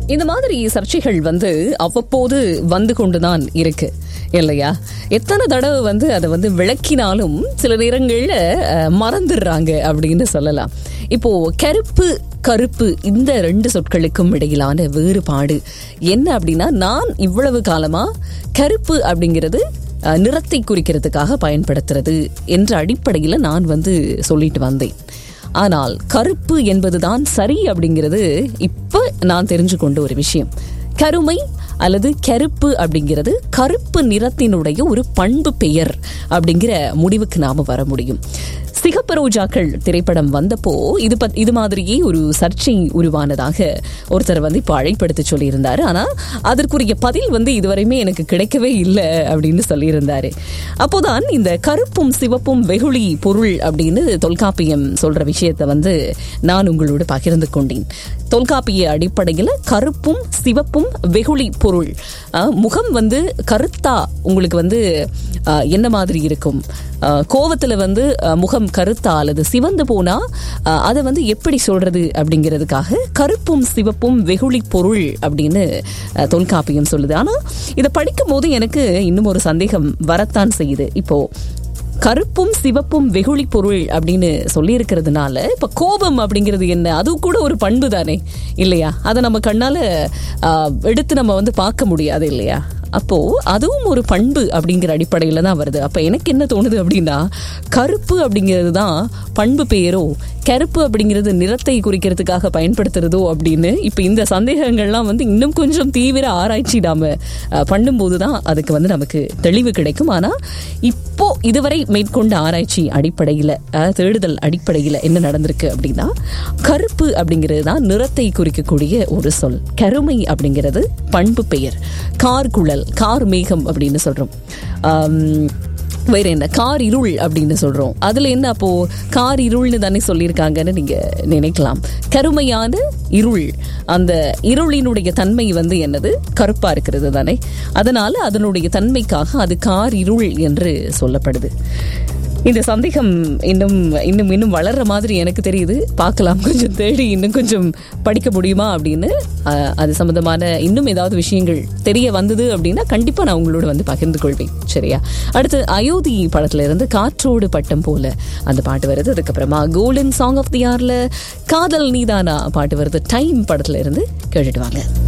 இந்த மாதிரி சர்ச்சைகள் வந்து அவ்வப்போது வந்து கொண்டுதான் இருக்கு இல்லையா எத்தனை தடவை வந்து அதை வந்து விளக்கினாலும் சில நேரங்கள்ல அஹ், மறந்துடுறாங்க அப்படின்னு சொல்லலாம் இப்போ கருப்பு கருப்பு இந்த ரெண்டு சொற்களுக்கும் இடையிலான வேறுபாடு என்ன அப்படின்னா நான் இவ்வளவு காலமா கருப்பு அப்படிங்கிறது அஹ், நிறத்தை குறிக்கிறதுக்காக பயன்படுத்துறது என்ற அடிப்படையில் நான் வந்து சொல்லிட்டு வந்தேன் ஆனால் கருப்பு என்பதுதான் சரி அப்படிங்கிறது இப்ப நான் தெரிஞ்சு கொண்ட ஒரு விஷயம் கருமை அல்லது கருப்பு அப்படிங்கிறது கருப்பு நிறத்தினுடைய ஒரு பண்பு பெயர் அப்படிங்கிற முடிவுக்கு நாம வர முடியும் சிகப்பு ரோஜாக்கள் திரைப்படம் வந்தப்போ இது பத் இது மாதிரியே ஒரு சர்ச்சை உருவானதாக ஒருத்தர் வந்து இப்போ அழைப்படுத்தி சொல்லியிருந்தாரு ஆனா அதற்குரிய பதில் வந்து இதுவரையுமே எனக்கு கிடைக்கவே இல்லை அப்படின்னு சொல்லியிருந்தாரு அப்போதான் இந்த கருப்பும் சிவப்பும் வெகுளி பொருள் அப்படின்னு தொல்காப்பியம் சொல்ற விஷயத்தை வந்து நான் உங்களோடு பகிர்ந்து கொண்டேன் தொல்காப்பிய அடிப்படையில் கருப்பும் சிவப்பும் வெகுளி பொருள் அஹ், முகம் வந்து கருத்தா உங்களுக்கு வந்து அஹ், என்ன மாதிரி இருக்கும் அஹ், கோவத்துல வந்து அஹ், முகம் கருத்தா அல்லது சிவந்து போனா அஹ், அதை வந்து எப்படி சொல்றது அப்படிங்கிறதுக்காக கருப்பும் சிவப்பும் வெகுளி பொருள் அப்படின்னு அஹ், தொல்காப்பியம் சொல்லுது ஆனா இதை படிக்கும் போது எனக்கு இன்னும் ஒரு சந்தேகம் வரத்தான் செய்யுது இப்போ கருப்பும் சிவப்பும் வெகுளி பொருள் அப்படின்னு சொல்லி இருக்கிறதுனால இப்ப கோபம் அப்படிங்கிறது என்ன அது கூட ஒரு பண்பு தானே இல்லையா அதை நம்ம கண்ணால ஆ, எடுத்து நம்ம வந்து பார்க்க முடியாது இல்லையா அப்போ அதுவும் ஒரு பண்பு அப்படிங்கிற அடிப்படையில தான் வருது அப்ப எனக்கு என்ன தோணுது அப்படின்னா கருப்பு அப்படிங்கிறது தான் பண்பு பெயரோ கருப்பு அப்படிங்கிறது நிறத்தை குறிக்கிறதுக்காக பயன்படுத்துறதோ அப்படின்னு இப்ப இந்த சந்தேகங்கள்லாம் வந்து இன்னும் கொஞ்சம் தீவிர ஆராய்ச்சி நாம அஹ், பண்ணும்போது தான் அதுக்கு வந்து நமக்கு தெளிவு கிடைக்கும் ஆனா இப்போ இதுவரை மேற்கொண்ட ஆராய்ச்சி அடிப்படையில அஹ், தேடுதல் அடிப்படையில என்ன நடந்திருக்கு அப்படின்னா கருப்பு அப்படிங்கிறது தான் நிறத்தை குறிக்கக்கூடிய ஒரு சொல் கருமை அப்படிங்கிறது பண்பு பெயர் கார்குழல் கார் மேகம் அப்படின்னு சொல்றோம் ஆம், வேற என்ன கார் இருள் அப்படின்னு சொல்றோம் அதுல என்ன அப்போ கார் இருள்னு தானே சொல்லியிருக்காங்கன்னு நீங்க நினைக்கலாம் கருமையான இருள் அந்த இருளினுடைய தன்மை வந்து என்னது கருப்பா இருக்கிறது தானே அதனால அதனுடைய தன்மைக்காக அது கார் இருள் என்று சொல்லப்படுது இந்த சந்தேகம் இன்னும் இன்னும் இன்னும் வளர்ற மாதிரி எனக்கு தெரியுது பார்க்கலாம் கொஞ்சம் தேடி இன்னும் கொஞ்சம் படிக்க முடியுமா அப்படின்னு அஹ், அது சம்பந்தமான இன்னும் ஏதாவது விஷயங்கள் தெரிய வந்தது அப்படின்னா கண்டிப்பா நான் உங்களோட வந்து பகிர்ந்து கொள்வேன் சரியா அடுத்து அயோத்தி படத்துல இருந்து காற்றோடு பட்டம் போல அந்த பாட்டு வருது அதுக்கப்புறமா கோல்டன் சாங் ஆஃப் தி ஆர்ல காதல் நீதானா பாட்டு வருது டைம் படத்துல இருந்து கேட்டுட்டு வாங்க